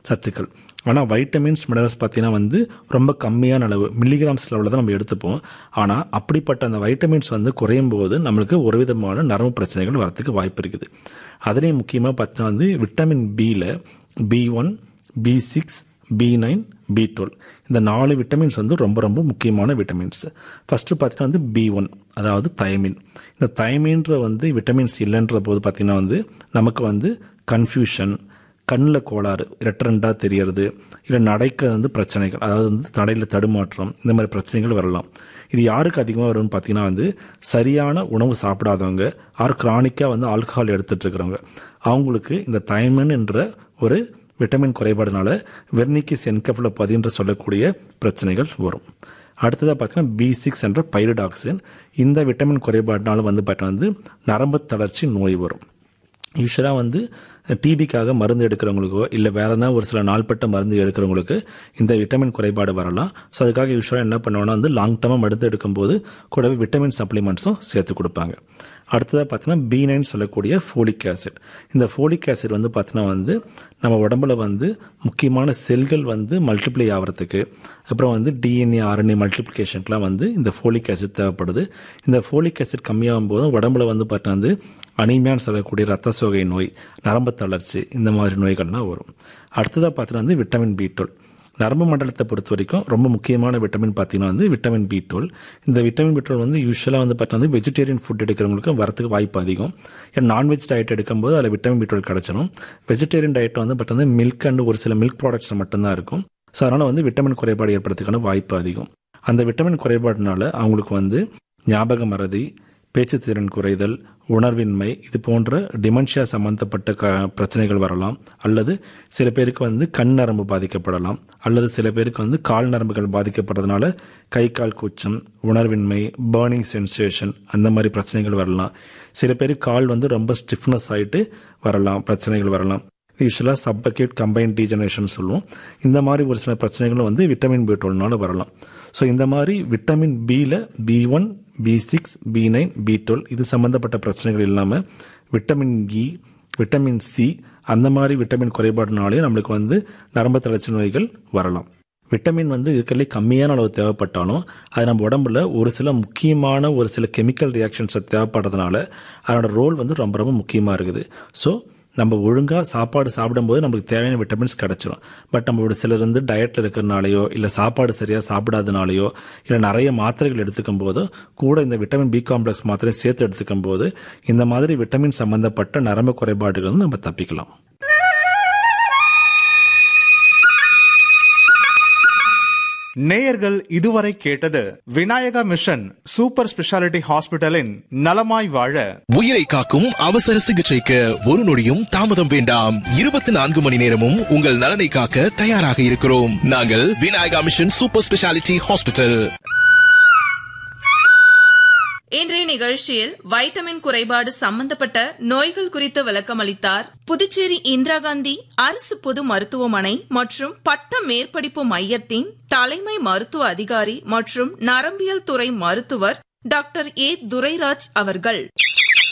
சத்துக்கள் ஆனால் vitamins minerals பார்த்தீங்கன்னா வந்து ரொம்ப கம்மியான அளவு மில்லிகிராம்ஸ் லெவலில் தான் நம்ம எடுத்துப்போம் ஆனால் அப்படிப்பட்ட அந்த வைட்டமின்ஸ் வந்து குறையும் போது நம்மளுக்கு ஒரு விதமான நரம்பு பிரச்சனைகள் வரத்துக்கு வாய்ப்பு இருக்குது அதுலேயும் முக்கியமாக பார்த்தீங்கன்னா வந்து விட்டமின் பியில் B one B six B nine B twelve இந்த நாலு விட்டமின்ஸ் வந்து ரொம்ப ரொம்ப முக்கியமான விட்டமின்ஸ் ஃபஸ்ட்டு பார்த்தீங்கன்னா வந்து பி ஒன் அதாவது தயமின் இந்த தயமின்ற வந்து விட்டமின்ஸ் இல்லைன்ற போது பார்த்தீங்கன்னா வந்து நமக்கு வந்து கன்ஃபியூஷன் கண்ணில் கோளாறு ரெட்டரண்டாக தெரியறது இல்லை நடைக்க வந்து பிரச்சனைகள் அதாவது வந்து நடையில் தடுமாற்றம் இந்த மாதிரி பிரச்சனைகள் வரலாம் இது யாருக்கு அதிகமாக வரும்னு பார்த்தீங்கன்னா வந்து சரியான உணவு சாப்பிடாதவங்க ஆர் கிரானிக்காக வந்து ஆல்கஹால் எடுத்துகிட்டு இருக்கிறவங்க அவங்களுக்கு இந்த தயமன் என்ற ஒரு விட்டமின் குறைபாடுனால வெர்னிக்கிஸ் என்கஃபில் என்று சொல்லக்கூடிய பிரச்சனைகள் வரும் அடுத்ததாக பார்த்தீங்கன்னா பி சிக்ஸ் என்ற பைரடாக்சின் இந்த விட்டமின் குறைபாடுனால வந்து பார்த்தீங்கன்னா வந்து நரம்பு தளர்ச்சி நோய் வரும் யூஸ்வலாக வந்து டிபிக்காக மருந்து எடுக்கிறவங்களுக்கோ இல்லை வேற எதனா ஒரு சில நாள்பட்ட மருந்து எடுக்கிறவங்களுக்கு இந்த விட்டமின் குறைபாடு வரலாம் ஸோ அதுக்காக யூஸ்வலாக என்ன பண்ணுவோம்னா வந்து லாங் டர்மாக மருந்து எடுக்கும்போது கூடவே விட்டமின் சப்ளிமெண்ட்ஸும் சேர்த்து கொடுப்பாங்க அடுத்ததாக பார்த்தீங்கன்னா பி நைன் சொல்லக்கூடிய ஃபோலிக் ஆசிட் இந்த ஃபோலிக் ஆசிட் வந்து பார்த்தீங்கன்னா வந்து நம்ம உடம்புல வந்து முக்கியமான செல்கள் வந்து மல்டிப்ளை ஆகிறதுக்கு அப்புறம் வந்து டிஎன்ஏ ஆர்என்ஏ மல்டிப்ளிகேஷனுக்குலாம் வந்து இந்த ஃபோலிக் ஆசிட் தேவைப்படுது இந்த ஃபோலிக் ஆசிட் கம்மியாகும் போது உடம்புல வந்து பார்த்தீங்கன்னா வந்து அனிமியான்னு சொல்லக்கூடிய ரத்த சோகை நோய் நரம்பு தளர்ச்சி இந்த மாதிரி நோய்கள்லாம் வரும் அடுத்ததாக பார்த்தீங்கன்னா வந்து விட்டமின் பி டுவெல் நரம்பு மண்டலத்தை பொறுத்த வரைக்கும் ரொம்ப முக்கியமான விட்டமின் பார்த்தீங்கன்னா வந்து விட்டமின் பி டுவெல் இந்த விட்டமின் பி டுவெல் வந்து யூஸ்வலாக வந்து பார்த்தீங்கன்னா வெஜிடேரியன் ஃபுட் எடுக்கிறவங்களுக்கு வரத்துக்கு வாய்ப்பு அதிகம் ஏன்னா நான்வெஜ் டயட் எடுக்கும்போது அதில் விட்டமின் பி டுவெல் கிடச்சிடும் வெஜிடேரியன் டயட் வந்து பார்த்தீங்கன்னா மில்க் அண்ட் ஒரு சில மில்க் ப்ராடக்ட்ஸ் மட்டும்தான் இருக்கும் ஸோ அதனால் வந்து விட்டமின் குறைபாடு ஏற்படுறதுக்கான வாய்ப்பு அதிகம் அந்த விட்டமின் குறைபாடுனால அவங்களுக்கு வந்து ஞாபக மறதி பேச்சு திறன் குறைதல் உணர்வின்மை இது போன்ற டிமென்ஷியா சம்பந்தப்பட்ட க பிரச்சனைகள் வரலாம் அல்லது சில பேருக்கு வந்து கண் நரம்பு பாதிக்கப்படலாம் அல்லது சில பேருக்கு வந்து கால் நரம்புகள் பாதிக்கப்படுறதுனால கை கால் கூச்சம் உணர்வின்மை பேர்னிங் சென்சேஷன் அந்த மாதிரி பிரச்சனைகள் வரலாம் சில பேருக்கு கால் வந்து ரொம்ப ஸ்டிஃப்னஸ் ஆகிட்டு வரலாம் பிரச்சனைகள் வரலாம் யூஸ்வலாக சப்பக்யூட் கம்பைன் டீஜெனரேஷன் சொல்லுவோம் இந்த மாதிரி ஒரு சில பிரச்சனைகளும் வந்து விட்டமின் பி டுவெல்னால வரலாம் ஸோ இந்த மாதிரி விட்டமின் பியில் B one B six B nine B twelve இது சம்மந்தப்பட்ட பிரச்சனைகள் இல்லாமல் விட்டமின் இ விட்டமின் சி அந்த மாதிரி விட்டமின் குறைபாடுனாலே நம்மளுக்கு வந்து நரம்பு தளர்ச்சி நோய்கள் வரலாம் விட்டமின் வந்து இருக்கிறதுலே கம்மியான அளவு தேவைப்பட்டாலும் அது நம்ம உடம்புல ஒரு சில முக்கியமான ஒரு சில கெமிக்கல் ரியாக்ஷன்ஸை தேவைப்படுறதுனால அதனோட ரோல் வந்து ரொம்ப ரொம்ப முக்கியமாக இருக்குது ஸோ நம்ம ஒழுங்காக சாப்பாடு சாப்பிடும்போது நம்மளுக்கு தேவையான விட்டமின்ஸ் கிடச்சிரும் பட் நம்ம ஒரு சிலர் வந்து டயட்டில் இருக்கிறனாலையோ இல்லை சாப்பாடு சரியாக சாப்பிடாதனாலையோ இல்லை நிறைய மாத்திரைகள் எடுத்துக்கும் போது கூட இந்த விட்டமின் பி காம்ப்ளெக்ஸ் மாத்திரை சேர்த்து எடுத்துக்கும் போது இந்த மாதிரி விட்டமின் சம்பந்தப்பட்ட நரம்பு குறைபாடுகள் நம்ம தப்பிக்கலாம் நேயர்கள் இதுவரை கேட்டது விநாயகா மிஷன் சூப்பர் ஸ்பெஷாலிட்டி ஹாஸ்பிட்டலின் நலமாய் வாழ உயிரை காக்கும் அவசர சிகிச்சைக்கு ஒரு நொடியும் தாமதம் வேண்டாம் இருபத்தி நான்கு மணி நேரமும் உங்கள் நலனை காக்க தயாராக இருக்கிறோம் நாங்கள் Vinayaka mission super speciality hospital இன்றைய நிகழ்ச்சியில் வைட்டமின் குறைபாடு சம்பந்தப்பட்ட நோய்கள் குறித்து விளக்கம் அளித்தார் புதுச்சேரி இந்திரா காந்தி அரசு பொது மருத்துவமனை மற்றும் பட்ட மேற்படிப்பு மையத்தின் தலைமை மருத்துவ அதிகாரி மற்றும் நரம்பியல் துறை மருத்துவர் டாக்டர் ஏ துரைராஜ் அவர்கள்